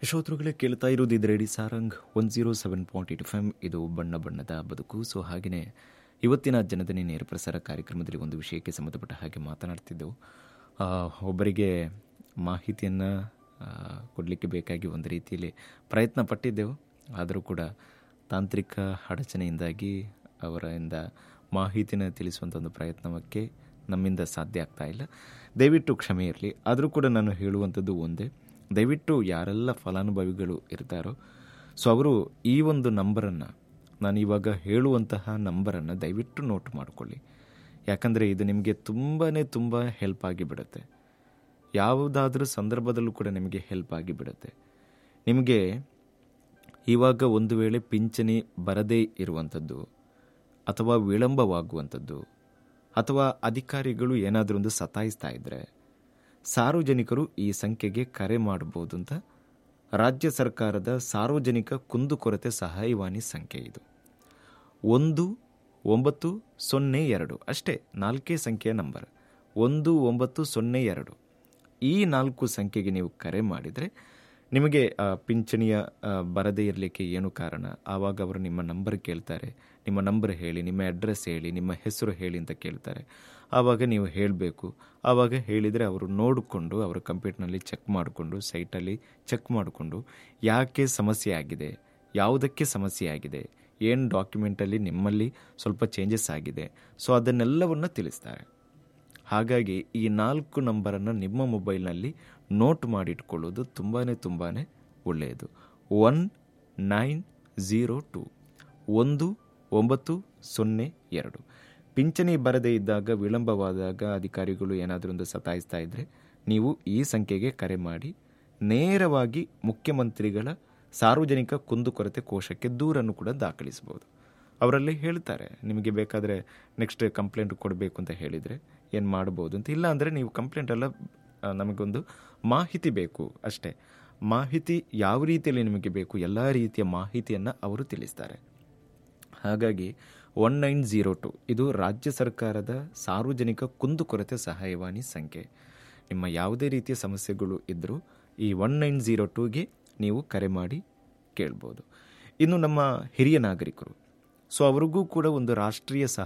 ಶ್ರೋತೃಗಳೇ ಕೇಳ್ತಾ ಇರೋದು ಇದು radio Sarang one zero seven point eight F M ಇದು ಬಣ್ಣ ಬಣ್ಣದ ಬದುಕು ಸೊ ಹಾಗೆಯೇ ಇವತ್ತಿನ ಜನದನಿ ನೇರ ಪ್ರಸಾರ ಕಾರ್ಯಕ್ರಮದಲ್ಲಿ ಒಂದು ವಿಷಯಕ್ಕೆ ಸಂಬಂಧಪಟ್ಟ ಹಾಗೆ ಮಾತನಾಡ್ತಿದ್ದೆವು ಆ, ಒಬ್ಬರಿಗೆ ಮಾಹಿತಿಯನ್ನು ಕೊಡಲಿಕ್ಕೆ ಬೇಕಾಗಿ ಒಂದು ರೀತಿಯಲ್ಲಿ ಪ್ರಯತ್ನ ಪಟ್ಟಿದ್ದೆವು ಆದರೂ ಕೂಡ ತಾಂತ್ರಿಕ ಅಡಚಣೆಯಿಂದಾಗಿ ಅವರಿಂದ ಮಾಹಿತಿನ ತಿಳಿಸುವಂಥ ಒಂದು ಪ್ರಯತ್ನಕ್ಕೆ ನಮ್ಮಿಂದ ಸಾಧ್ಯ ಆಗ್ತಾ ಇಲ್ಲ ದಯವಿಟ್ಟು ಕ್ಷಮೆ ಇರಲಿ ಆದರೂ ಕೂಡ ನಾನು ಹೇಳುವಂಥದ್ದು ಒಂದೇ ದಯವಿಟ್ಟು ಯಾರೆಲ್ಲ ಫಲಾನುಭವಿಗಳು ಇರ್ತಾರೋ ಸೊ ಅವರು ಈ ಒಂದು ನಂಬರನ್ನು ನಾನು ಇವಾಗ ಹೇಳುವಂತಹ ನಂಬರನ್ನು ದಯವಿಟ್ಟು ನೋಟ್ ಮಾಡಿಕೊಳ್ಳಿ ಯಾಕಂದರೆ ಇದು ನಿಮಗೆ ತುಂಬಾ ತುಂಬ ಹೆಲ್ಪ್ ಆಗಿಬಿಡುತ್ತೆ ಯಾವುದಾದ್ರೂ ಸಂದರ್ಭದಲ್ಲೂ ಕೂಡ ನಿಮಗೆ ಹೆಲ್ಪ್ ಆಗಿಬಿಡುತ್ತೆ ನಿಮಗೆ ಇವಾಗ ಒಂದು ವೇಳೆ ಪಿಂಚಣಿ ಬರದೇ ಇರುವಂಥದ್ದು ಅಥವಾ ವಿಳಂಬವಾಗುವಂಥದ್ದು ಅಥವಾ ಅಧಿಕಾರಿಗಳು ಏನಾದರೂ ಒಂದು ಸತಾಯಿಸ್ತಾ ಇದ್ದರೆ ಸಾರ್ವಜನಿಕರು ಈ ಸಂಖ್ಯೆಗೆ ಕರೆ ಮಾಡಬಹುದು ಅಂತ ರಾಜ್ಯ ಸರ್ಕಾರದ ಸಾರ್ವಜನಿಕ ಕುಂದುಕೊರತೆ ಸಹಾಯವಾಣಿ ಸಂಖ್ಯೆ ಇದು ಒಂದು ಒಂಬತ್ತು ಸೊನ್ನೆ ಎರಡು ಅಷ್ಟೇ ನಾಲ್ಕೇ ಸಂಖ್ಯೆಯ ನಂಬರ್ ಒಂದು ಒಂಬತ್ತು ಸೊನ್ನೆ ಎರಡು ಈ ನಾಲ್ಕು ಸಂಖ್ಯೆಗೆ ನೀವು ಕರೆ ಮಾಡಿದರೆ ನಿಮಗೆ ಆ, ಪಿಂಚಣಿಯ ಆ, ಬರದೇ ಇರಲಿಕ್ಕೆ ಏನು ಕಾರಣ ಆವಾಗ ಅವರು ನಿಮ್ಮ ನಂಬರ್ ಕೇಳ್ತಾರೆ ನಿಮ್ಮ ನಂಬರ್ ಹೇಳಿ ನಿಮ್ಮ ಅಡ್ರೆಸ್ ಹೇಳಿ ನಿಮ್ಮ ಹೆಸರು ಹೇಳಿ ಅಂತ ಕೇಳ್ತಾರೆ ಆವಾಗ ನೀವು ಹೇಳಬೇಕು ಆವಾಗ ಹೇಳಿದರೆ ಅವರು ನೋಡಿಕೊಂಡು ಅವರ ಕಂಪ್ಯೂಟರ್ನಲ್ಲಿ ಚೆಕ್ ಮಾಡಿಕೊಂಡು ಸೈಟಲ್ಲಿ ಚೆಕ್ ಮಾಡಿಕೊಂಡು ಯಾಕೆ ಸಮಸ್ಯೆ ಆಗಿದೆ ಯಾವುದಕ್ಕೆ ಸಮಸ್ಯೆ ಆಗಿದೆ ಏನು ಡಾಕ್ಯುಮೆಂಟಲ್ಲಿ ನಿಮ್ಮಲ್ಲಿ ಸ್ವಲ್ಪ ಚೇಂಜಸ್ ಆಗಿದೆ ಸೊ ಅದನ್ನೆಲ್ಲವನ್ನು ತಿಳಿಸ್ತಾರೆ ಹಾಗಾಗಿ ಈ ನಾಲ್ಕು ನಂಬರನ್ನು ನಿಮ್ಮ ಮೊಬೈಲ್ನಲ್ಲಿ ನೋಟ್ ಮಾಡಿಟ್ಕೊಳ್ಳೋದು ತುಂಬಾ ತುಂಬಾ ಒಳ್ಳೆಯದು ಒನ್ ನೈನ್ ಝೀರೋ ಟು ಒಂದು ಒಂಬತ್ತು ಸೊನ್ನೆ ಎರಡು ಪಿಂಚಣಿ ಬರದೇ ಇದ್ದಾಗ ವಿಳಂಬವಾದಾಗ ಅಧಿಕಾರಿಗಳು ಏನಾದರೂ ಒಂದು ಸತಾಯಿಸ್ತಾ ಇದ್ದರೆ ನೀವು ಈ ಸಂಖ್ಯೆಗೆ ಕರೆ ಮಾಡಿ ನೇರವಾಗಿ ಮುಖ್ಯಮಂತ್ರಿಗಳ ಸಾರ್ವಜನಿಕ ಕುಂದುಕೊರತೆ ಕೋಶಕ್ಕೆ ದೂರನ್ನು ಕೂಡ ದಾಖಲಿಸಬಹುದು ಅವರಲ್ಲಿ ಹೇಳ್ತಾರೆ ನಿಮಗೆ ಬೇಕಾದರೆ ನೆಕ್ಸ್ಟ್ ಕಂಪ್ಲೇಂಟ್ ಕೊಡಬೇಕು ಅಂತ ಹೇಳಿದರೆ ಏನು ಮಾಡ್ಬೋದು ಅಂತ ಇಲ್ಲ ಅಂದರೆ ನೀವು ಕಂಪ್ಲೇಂಟ್ ಎಲ್ಲ ಆ, ನಮಗೊಂದು ಮಾಹಿತಿ ಬೇಕು ಅಷ್ಟೇ ಮಾಹಿತಿ ಯಾವ ರೀತಿಯಲ್ಲಿ ನಿಮಗೆ ಬೇಕು ಎಲ್ಲ ರೀತಿಯ ಮಾಹಿತಿಯನ್ನು ಅವರು ತಿಳಿಸ್ತಾರೆ ಹಾಗಾಗಿ ಒನ್ ನೈನ್ ಝೀರೋ ಟು ಇದು ರಾಜ್ಯ ಸರ್ಕಾರದ ಸಾರ್ವಜನಿಕ ಕುಂದುಕೊರತೆ ಸಹಾಯವಾಣಿ ಸಂಖ್ಯೆ ನಿಮ್ಮ ಯಾವುದೇ ರೀತಿಯ ಸಮಸ್ಯೆಗಳು ಇದ್ದರೂ ಈ ಒನ್ ನೈನ್ ಝೀರೋ ಟೂಗೆ ನೀವು ಕರೆ ಮಾಡಿ ಕೇಳ್ಬೋದು ಇನ್ನು ನಮ್ಮ ಹಿರಿಯ ನಾಗರಿಕರು ಸೊ ಅವ್ರಿಗೂ ಕೂಡ ಒಂದು ರಾಷ್ಟ್ರೀಯ ಸಹ